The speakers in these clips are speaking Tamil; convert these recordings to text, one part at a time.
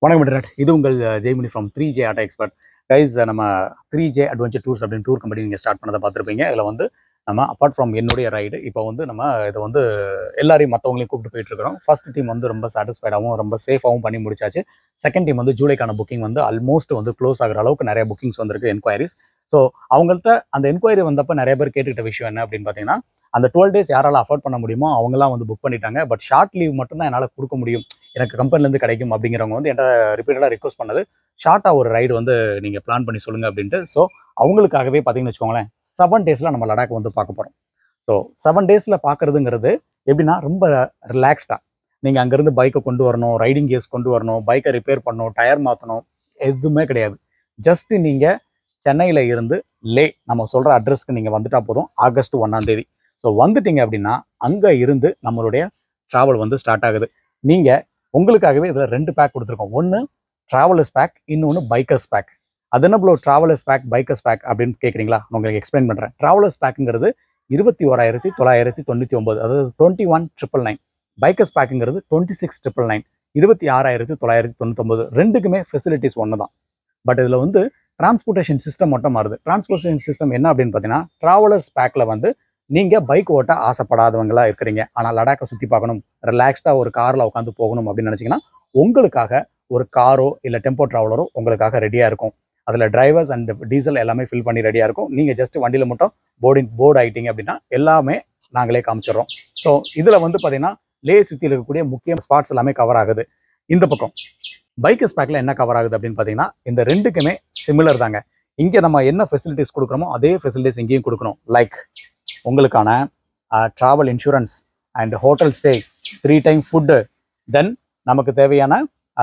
வணக்கம் இன்டர்நெட் இது உங்கள் Jaimani from three J auto expert guys நம்ம த்ரீ ஜே அட்வென்ச்சர் டூர்ஸ் அப்படின்னு டூர் கம்பெனி நீங்கள் ஸ்டார்ட் பண்ணதை பார்த்துருப்பீங்க இதில் வந்து நம்ம அப்பார்ட் ஃப்ரம் என்னுடைய ரைடு இப்போ வந்து நம்ம இதை வந்து எல்லாரையும் மற்றவங்களையும் கூப்பிட்டு போயிட்டு இருக்கிறோம் ஃபர்ஸ்ட் டீம் வந்து ரொம்ப சாட்டிஸ்ஃபைடாகவும் ரொம்ப சேஃபாகவும் பண்ணி முடிச்சாச்சு செகண்ட் டீம் வந்து ஜூலைக்கான புக்கிங் வந்து ஆல்மோஸ்ட் வந்து க்ளோஸ் ஆகிற அளவுக்கு நிறைய புக்கிங்ஸ் வந்திருக்கு என்கொயரிஸ் ஸோ அவங்கள்ட்ட அந்த என்கொயரி வந்தப்போ நிறைய பேர் கேட்டுக்கிட்ட விஷயம் என்ன அப்படின்னு பார்த்தீங்கன்னா அந்த டுவெல் டேஸ் யாரால அஃபோர்ட் பண்ண முடியுமோ அவங்களாம் வந்து புக் பண்ணிட்டாங்க பட் ஷார்ட் லீவ் மட்டும்தான் என்னால் கொடுக்க முடியும் எனக்கு கம்பெனிலேருந்து கிடைக்கும் அப்படிங்கிறவங்க வந்து என்கிட்ட ரிப்பீட்டடாக ரிக்வஸ்ட் பண்ணது ஷார்ட்டாக ஒரு ரைடு வந்து நீங்கள் பிளான் பண்ணி சொல்லுங்கள் அப்படின்ட்டு ஸோ அவங்களுக்காகவே பார்த்தீங்கன்னு வச்சுக்கோங்களேன் செவன் டேஸில் நம்ம லடாக் வந்து பார்க்க போகிறோம் ஸோ செவன் டேஸில் பார்க்குறதுங்கிறது எப்படின்னா ரொம்ப ரிலாக்ஸ்டாக நீங்கள் அங்கேருந்து பைக்கை கொண்டு வரணும் ரைடிங் கேஸ் கொண்டு வரணும் பைக்கை ரிப்பேர் பண்ணணும் டயர் மாற்றணும் எதுவுமே கிடையாது ஜஸ்ட் நீங்கள் சென்னையில் இருந்து லே நம்ம சொல்கிற அட்ரஸ்க்கு நீங்கள் வந்துட்டா போதும் ஆகஸ்ட் ஒன்றாம் தேதி ஸோ வந்துட்டீங்க அப்படின்னா அங்கே இருந்து நம்மளுடைய ட்ராவல் வந்து ஸ்டார்ட் ஆகுது நீங்கள் உங்களுக்காகவே இதில் ரெண்டு பேக் கொடுத்துருக்கோம் ஒன்று ட்ராவலர்ஸ் பேக் இன்னொன்று பைக்கர்ஸ் பேக் அது என்ன ப்ளோ ட்ராவலர்ஸ் பேக் பைக்கர்ஸ் பேக் அப்படின்னு கேட்குறீங்களா நான் உங்களுக்கு எக்ஸ்பிளைன் பண்ணுறேன் ட்ராவலர்ஸ் பேக்குங்கிறது இருபத்தி ஓராயிரத்தி தொள்ளாயிரத்தி தொண்ணூற்றி ஒம்பது அதாவது twenty one triple nine bikers பேக்குங்கிறது டுவெண்ட்டி சிக்ஸ் ட்ரிபிள் நைன் இருபத்தி ஆறாயிரத்தி தொள்ளாயிரத்தி தொண்ணூத்தொம்பது ரெண்டுக்குமே ஃபெசிலிட்டிஸ் ஒன்று தான் பட் இதில் வந்து டிரான்ஸ்போர்ட்டேஷன் சிஸ்டம் மட்டும் மாறுது டிரான்ஸ்போர்ட்டேஷன் சிஸ்டம் என்ன அப்படின்னு பார்த்தீங்கன்னா ட்ராவலர்ஸ் பேக்கில் வந்து நீங்கள் பைக் ஓட்ட ஆசைப்படாதவங்களா இருக்கிறீங்க ஆனால் லடாக்கை சுற்றி பார்க்கணும் ரிலாக்ஸ்டாக ஒரு காரில் உட்காந்து போகணும் அப்படின்னு நினச்சிங்கன்னா உங்களுக்காக ஒரு காரோ இல்லை டெம்போ ட்ராவலரோ உங்களுக்காக ரெடியாக இருக்கும் அதில் டிரைவர்ஸ் அண்ட் டீசல் எல்லாமே ஃபில் பண்ணி ரெடியாக இருக்கும் நீங்கள் ஜஸ்ட் வண்டியில் மட்டும் போர்டிங் போர்டு ஆகிட்டீங்க அப்படின்னா எல்லாமே நாங்களே காமிச்சிடுறோம் ஸோ இதில் வந்து பார்த்தீங்கன்னா லே சுற்றியில் இருக்கக்கூடிய முக்கிய ஸ்பாட்ஸ் எல்லாமே கவர் ஆகுது இந்த பக்கம் பைக்கர்ஸ் பேக்கில் என்ன கவர் ஆகுது அப்படின்னு பார்த்தீங்கன்னா இந்த ரெண்டுக்குமே சிமிலர் தாங்க இங்கே நம்ம என்ன ஃபெசிலிட்டிஸ் கொடுக்குறோமோ அதே ஃபெசிலிட்டிஸ் இங்கேயும் கொடுக்கணும் லைக் உங்களுக்கான travel insurance and hotel stay three time food then நமக்கு தேவையான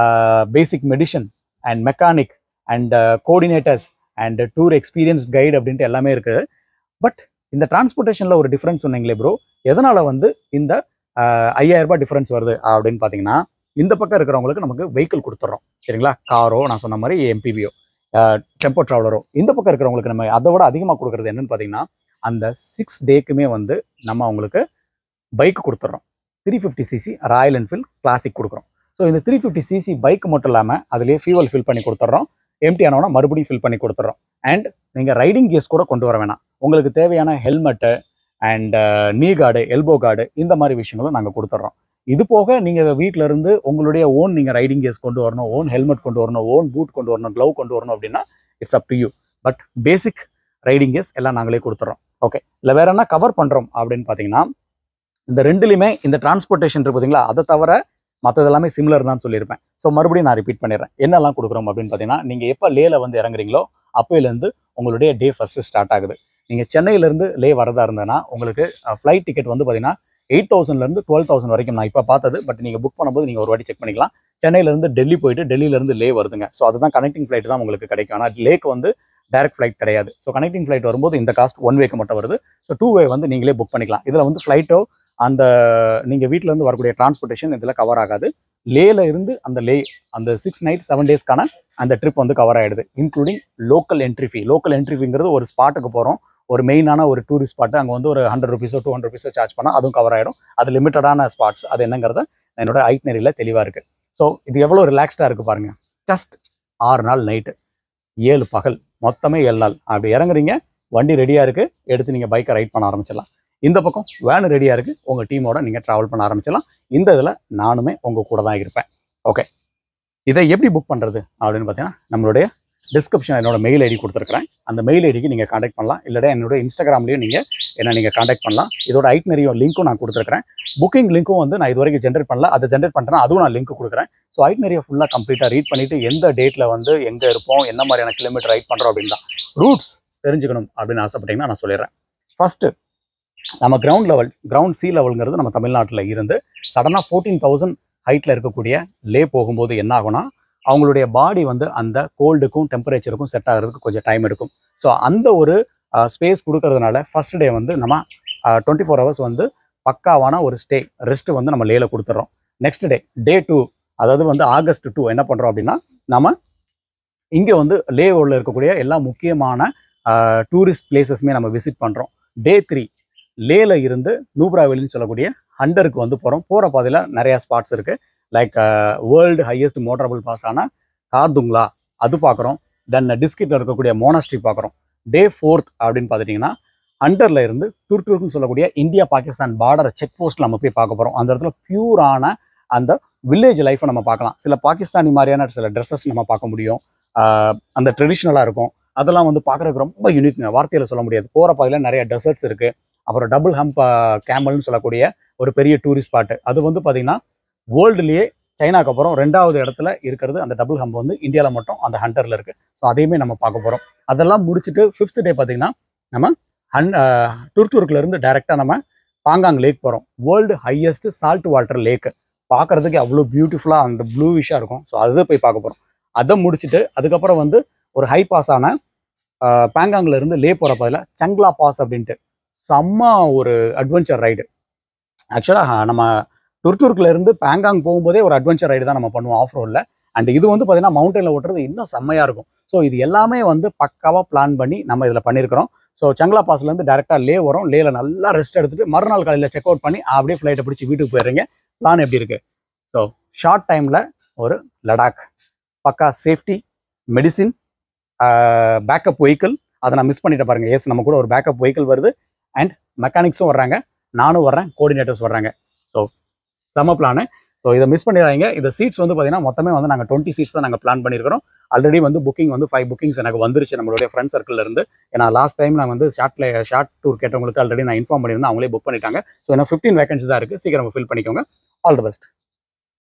basic medicine and mechanic and coordinators and tour experience guide அப்படின்ட்டு எல்லாமே இருக்குது பட் இந்த டிரான்ஸ்போர்ட்டேஷனில் ஒரு டிஃப்ரென்ஸ் சொன்னீங்களே ப்ரோ எதனால் வந்து இந்த ஐயாயிரம் ரூபாய் டிஃப்ரென்ஸ் வருது அப்படின்னு பார்த்தீங்கன்னா இந்த பக்கம் இருக்கிறவங்களுக்கு நமக்கு வெஹிக்கிள் கொடுத்துட்றோம் சரிங்களா காரோ நான் சொன்ன மாதிரி எம்பிபியோ டெம்போ ட்ராவலரோ இந்த பக்கம் இருக்கிறவங்களுக்கு நம்ம அதை விட அதிகமாக கொடுக்குறது என்னன்னு பார்த்தீங்கன்னா அந்த சிக்ஸ் டேக்குமே வந்து நம்ம அவங்களுக்கு பைக் கொடுத்துட்றோம் three fifty CC Royal Enfield classic கொடுக்குறோம் ஸோ இந்த த்ரீ ஃபிஃப்டி சிசி பைக் மட்டும் இல்லாமல் அதுலேயே ஃபியூவல் ஃபில் பண்ணி கொடுத்துட்றோம் எம்டி ஆனவனா மறுபடியும் ஃபில் பண்ணி கொடுத்துட்றோம் அண்ட் நீங்கள் ரைடிங் கேஸ் கூட கொண்டு வர வேணாம் உங்களுக்கு தேவையான helmet and knee guard elbow guard இந்த மாதிரி விஷயங்களும் நாங்கள் கொடுத்துட்றோம் இது போக நீங்கள் வீட்டில் இருந்து உங்களுடைய ஓன் நீங்கள் ரைடிங் கேஸ் கொண்டு வரணும் ஓன் ஹெல்மெட் கொண்டு வரணும் ஓன் பூட் கொண்டு வரணும் க்ளவ் கொண்டு வரணும் அப்படின்னா it's up to you but basic riding கேஸ் எல்லாம் நாங்களே கொடுத்துட்றோம் ஓகே இல்லை வேற என்ன கவர் பண்ணுறோம் அப்படின்னு பார்த்தீங்கன்னா இந்த ரெண்டுலையுமே இந்த டிரான்ஸ்போர்ட்டேஷன் இருக்கு பார்த்தீங்களா அதை தவிர மற்றது எல்லாமே சிமிலர் தான் சொல்லியிருப்பேன் ஸோ மறுபடியும் நான் ரிப்பீட் பண்ணிடுறேன் என்னெல்லாம் கொடுக்குறோம் அப்படின்னு பார்த்தீங்கன்னா நீங்கள் எப்போ லேல வந்து இறங்குறீங்களோ அப்போலேருந்து உங்களுடைய டே ஃபஸ்ட்டு ஸ்டார்ட் ஆகுது நீங்கள் சென்னையிலேருந்து லே வரதா இருந்ததுன்னா உங்களுக்கு ஃப்ளைட் டிக்கெட் வந்து பார்த்தீங்கன்னா எயிட் தௌசண்ட்லேருந்து டுவெல் தௌசண்ட் வரைக்கும் நான் இப்போ பார்த்தது பட் நீங்கள் புக் பண்ணும்போது நீங்கள் ஒரு வாட்டி செக் பண்ணிக்கலாம் சென்னையிலேருந்து டெல்லி போயிட்டு டெல்லியிலேருந்து லே வருதுங்க ஸோ அதுதான் கனெக்டிங் ஃப்ளைட் தான் உங்களுக்கு கிடைக்கும் ஆனால் லேக்கு வந்து டைரக்ட் ஃப்ளைட் கிடையாது ஸோ கனெக்டிங் ஃப்ளைட் வரும்போது இந்த காஸ்ட் ஒன் வேக்கு மட்டும் வருது ஸோ டூ வே வந்து நீங்களே புக் பண்ணிக்கலாம் இதில் வந்து ஃப்ளைட்டோ அந்த நீங்கள் வீட்டிலேருந்து வரக்கூடிய டிரான்ஸ்போர்ட்டேஷன் இதில் கவர் ஆகாது லேல இருந்து அந்த லே அந்த சிக்ஸ் நைட் செவன் டேஸ்க்கான அந்த ட்ரிப் வந்து கவர் ஆகிடுது including local entry fee local entry ஃபீங்கிறது ஒரு ஸ்பாட்டுக்கு போகிறோம் ஒரு மெயினான ஒரு டூரிஸ்ட் ஸ்பாட்டு அங்கே வந்து ஒரு ஹண்ட்ரட் ருபீஸோ டூ ஹண்ட்ரட் ருபீஸோ சார்ஜ் பண்ணால் அதுவும் கவர் ஆகிடும் அது லிமிட்டடான ஸ்பாட்ஸ் அது என்னங்கிறத என்னோட ஐட்னரியில் தெளிவாக இருக்குது ஸோ இது எவ்வளோ ரிலாக்ஸ்டாக இருக்குது பாருங்கள் ஜஸ்ட் ஆறு நாள் நைட்டு ஏழு பகல் மொத்தமே ஏழு நாள் அப்படி இறங்குறீங்க வண்டி ரெடியாக இருக்குது எடுத்து நீங்கள் பைக்கை ரைட் பண்ண ஆரம்பிச்சிடலாம் இந்த பக்கம் வேன் ரெடியாக இருக்குது உங்கள் டீமோட நீங்கள் ட்ராவல் பண்ண ஆரம்பிச்சிடலாம் இந்த இதில் நானுமே உங்கள் கூட தான் இருப்பேன் ஓகே இதை எப்படி புக் பண்ணுறது அப்படின்னு பார்த்தீங்கன்னா நம்மளுடைய டிஸ்கிரிப்ஷன் என்னோட மெயில் ஐடி கொடுத்துருக்கிறேன் அந்த மெயில் ஐடிக்கு நீங்கள் காண்டாக்ட் பண்ணலாம் இல்லைடா என்னோட இன்ஸ்டாகிராம்லேயும் நீங்கள் என்ன நீங்கள் காண்டாக்ட் பண்ணலாம் இதோட ஐட்னரியும் லிங்க்கும் நான் கொடுத்துருக்கிறேன் புக்கிங் லிங்க்கும் வந்து நான் இது வரைக்கும் ஜென்ரேட் பண்ணல அதை ஜென்ரேட் பண்ணுறேன் அதுவும் நான் லிங்க் கொடுக்குறேன் ஸோ ஐட்னரியை ஃபுல்லாக கம்ப்ளீட்டாக ரீட் பண்ணிவிட்டு எந்த டேட்டில் வந்து எங்கே இருப்போம் என்ன மாதிரியான கிலோமீட்டர் ரைட் பண்ணுறோம் அப்படின்னு தான் ரூட்ஸ் தெரிஞ்சுக்கணும் அப்படின்னு ஆசைப்பட்டீங்கன்னா நான் சொல்லிடுறேன் ஃபஸ்ட்டு நம்ம கிரவுண்ட் லெவல் கிரவுண்ட் சி லெவலுங்கிறது நம்ம தமிழ்நாட்டில் இருந்து சடனாக ஃபோர்டீன் தௌசண்ட் ஹைட்டில் இருக்கக்கூடிய லே போகும்போது என்ன ஆகும்னா அவங்களுடைய பாடி வந்து அந்த கோல்டுக்கும் டெம்பரேச்சருக்கும் செட் ஆகிறதுக்கு கொஞ்சம் டைம் எடுக்கும் ஸோ அந்த ஒரு ஸ்பேஸ் கொடுக்கறதுனால ஃபர்ஸ்ட் டே வந்து நம்ம டுவெண்ட்டி ஃபோர் ஹவர்ஸ் வந்து பக்காவான ஒரு ஸ்டே ரெஸ்ட் வந்து நம்ம லேல கொடுத்துட்றோம் நெக்ஸ்ட் டே டே டூ அதாவது வந்து ஆகஸ்ட் டூ என்ன பண்ணுறோம் அப்படின்னா நம்ம இங்கே வந்து லேவில் இருக்கக்கூடிய எல்லா முக்கியமான டூரிஸ்ட் பிளேசஸ்மே நம்ம விசிட் பண்ணுறோம் டே த்ரீ லேல இருந்து நூப்ராவெலின்னு சொல்லக்கூடிய ஹண்டருக்கு வந்து போகிறோம் போகிற பாதையில் நிறையா ஸ்பாட்ஸ் இருக்குது like world highest motorable pass ஆன கார்துங்களா அது பார்க்குறோம் தென் டிஸ்கிட்டில் இருக்கக்கூடிய மோனாஸ்ட்ரி பார்க்குறோம் டே ஃபோர்த் அப்படின்னு பார்த்துட்டிங்கன்னா அண்டரில் இருந்து துர்துர்க்குன்னு சொல்லக்கூடிய India Pakistan border check post நம்ம போய் பார்க்க போகிறோம் அந்த இடத்துல பியூரான அந்த வில்லேஜ் லைஃப்பை நம்ம பார்க்கலாம் சில பாகிஸ்தானி மாதிரியான சில ட்ரெஸ்ஸஸ் நம்ம பார்க்க முடியும் ஆஹ் அந்த ட்ரெடிஷ்னலாக இருக்கும் அதெல்லாம் வந்து பார்க்குறதுக்கு ரொம்ப யூனிக்ங்க வார்த்தையில் சொல்ல முடியாது போகிற பாதையில் நிறைய டெசர்ட்ஸ் இருக்குது அப்புறம் டபுள் ஹம்ப் கேமல்னு சொல்லக்கூடிய ஒரு பெரிய டூரிஸ்ட் ஸ்பாட்டு அது வந்து பார்த்திங்கன்னா வேர்ல்டுலேயே சைனாக்கு அப்புறம் ரெண்டாவது இடத்துல இருக்கிறது அந்த டபுள் ஹம்ப் வந்து இந்தியாவில் மட்டும் அந்த ஹண்டரில் இருக்குது ஸோ அதையுமே நம்ம பார்க்க போகிறோம் அதெல்லாம் முடிச்சுட்டு ஃபிஃப்த் டே பார்த்திங்கன்னா நம்ம ஹன் துர்துர்க்ல இருந்து டைரெக்டாக நம்ம பாங்காங் லேக் போகிறோம் world highest salt water lake பார்க்கறதுக்கு அவ்வளோ பியூட்டிஃபுல்லாக அந்த ப்ளூவிஷாக இருக்கும் ஸோ அதை போய் பார்க்க போகிறோம் அதை முடிச்சுட்டு அதுக்கப்புறம் வந்து ஒரு ஹை பாஸ் ஆன ஆஹ், பேங்காங்ல இருந்து லே போகிற பதில் சங்லா பாஸ் அப்படின்ட்டு செம்ம ஒரு அட்வென்ச்சர் ரைடு ஆக்சுவலாக நம்ம துர்துர்க்ல இருந்து பேங்காங் போகும்போதே ஒரு அட்வென்ச்சர் ரைடு தான் நம்ம பண்ணுவோம் ஆஃப் ரோடில் அண்ட் இது வந்து பார்த்தீங்கன்னா மவுண்டனில் ஓட்டுறது இன்னும் செம்மையாக இருக்கும் ஸோ இது எல்லாமே வந்து பக்காவாக பிளான் பண்ணி நம்ம இதில் பண்ணியிருக்கிறோம் ஸோ சங்லா பாஸ்லேருந்து டேரெக்டாக லே வரும் லேல நல்லா ரெஸ்ட் எடுத்துட்டு மறுநாள் காலையில் செக் அவுட் பண்ணி அப்படியே ஃப்ளைட்டை பிடிச்சி வீட்டுக்கு போயிடுறீங்க பிளான் எப்படி இருக்கு ஸோ ஷார்ட் டைமில் ஒரு லடாக் பக்கா சேஃப்டி மெடிசின் பேக்கப் வெஹிக்கிள் அதை நான் மிஸ் பண்ணிட்டேன் பாருங்க எஸ் நம்ம கூட ஒரு பேக்கப் வெஹிக்கிள் வருது அண்ட் மெக்கானிக்ஸும் வர்றாங்க நானும் வர்றேன் கோஆர்டினேட்டர்ஸ் வர்றாங்க ஸோ செம பிளானு ஸோ இதை மிஸ் பண்ணிடாதீங்க இந்த சீட்ஸ் வந்து பார்த்தீங்கன்னா மொத்தமே வந்து நாங்கள் டுவெண்ட்டி சீட்ஸ் தான் நாங்கள் பிளான் பண்ணியிருக்கிறோம் ஆல்ரெடி வந்து புக்கிங் வந்து ஃபைவ் புக்கிங்ஸ் எனக்கு வந்துருச்சு நம்மளுடைய ஃப்ரெண்ட் சர்க்கிள் இருந்து ஏன்னா லாஸ்ட் டைம் நான் வந்து ஷார்ட்ல ஷார்ட் டூர் கேட்டவங்களுக்கு ஆல்ரெடி நான் இன்ஃபார்ம் பண்ணியிருந்தேன் அவங்களே புக் பண்ணிட்டாங்க ஸோ ஏன்னா ஃபிஃப்டீன் வேகன்சி தான் இருக்குது சீக்கிரம் ஃபில் பண்ணிக்கோங்க ஆல் தி பெஸ்ட்